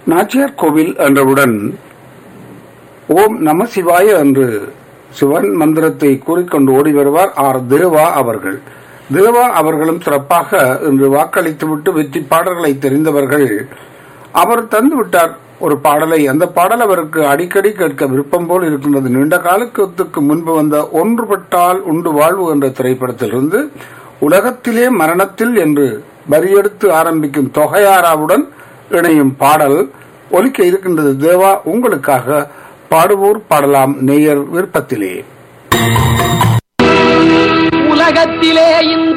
நாச்சியார் கோவில் என்றவுடன் ஓம் நம சிவாய என்று சிவன் மந்திரத்தை கூறிக்கொண்டு ஓடி வருவார் ஆர் தேவா அவர்கள் தேவா அவர்களும் சிறப்பாக இன்று வாக்களித்துவிட்டு வெற்றி பாடல்களை தெரிந்தவர்கள் அவர் தந்து விட்டார் ஒரு பாடலை அந்த பாடல் அவருக்கு அடிக்கடி கேட்க விருப்பம் போல் இருக்கின்றது நீண்ட காலத்துக்கு முன்பு வந்த ஒன்றுபட்டால் உண்டு வாழ்வு என்ற திரைப்படத்திலிருந்து உலகத்திலே மரணத்தில் என்று வரியெடுத்து ஆரம்பிக்கும் தொகையாராவுடன் இணையும் பாடல் ஒலிக்க இருக்கின்றது தேவா உங்களுக்காக பாடுவோர் பாடலாம் நேயர் விருப்பத்திலே உலகத்திலே இந்த